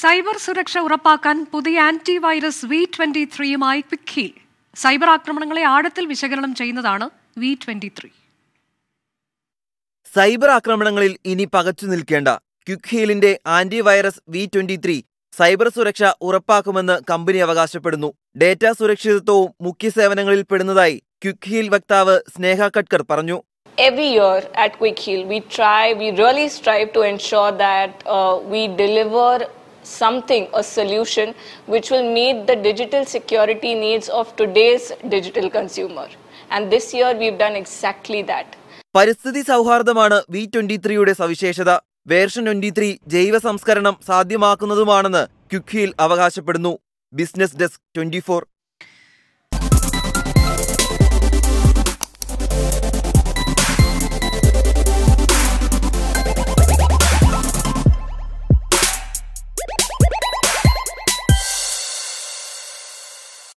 Cyber സുരക്ഷ ഉറപ്പാക്കാൻ പുതിയ ആന്റി വൈറസ് വി ട്വന്റി ത്രീയുമായി ക്വിക്ക് ഹീൽ സൈബർ ആക്രമണങ്ങളെ ആഴത്തിൽ വിശകലനം ചെയ്യുന്നതാണ് വി ട്വന്റി ത്രീ സൈബർ ആക്രമണങ്ങളിൽ ഇനി പകച്ചു നിൽക്കേണ്ട ക്വിക്ക് ഹീലിന്റെ antivirus V twenty three cyber സുരക്ഷ ഉറപ്പാക്കുമെന്ന് കമ്പനി അവകാശപ്പെടുന്നു ഡേറ്റ സുരക്ഷിതത്വവും മുഖ്യ സേവനങ്ങളിൽ പെടുന്നതായി ക്വിക്ക് ഹീൽ വക്താവ് സ്നേഹ കട്കർ പറഞ്ഞു every year at Quick Heal, we try, we really strive to ensure that uh, we deliver something, a solution, which will meet the digital security needs of today's digital consumer. And this year, we've done exactly that. പരിസ്ഥിതി സൗഹാർദ്ദമാണ് V twenty ത്രീയുടെ സവിശേഷത version twenty three ജൈവ സംസ്കരണം സാധ്യമാക്കുന്നതുമാണെന്ന് Quick Heal അവകാശപ്പെടുന്നു business desk twenty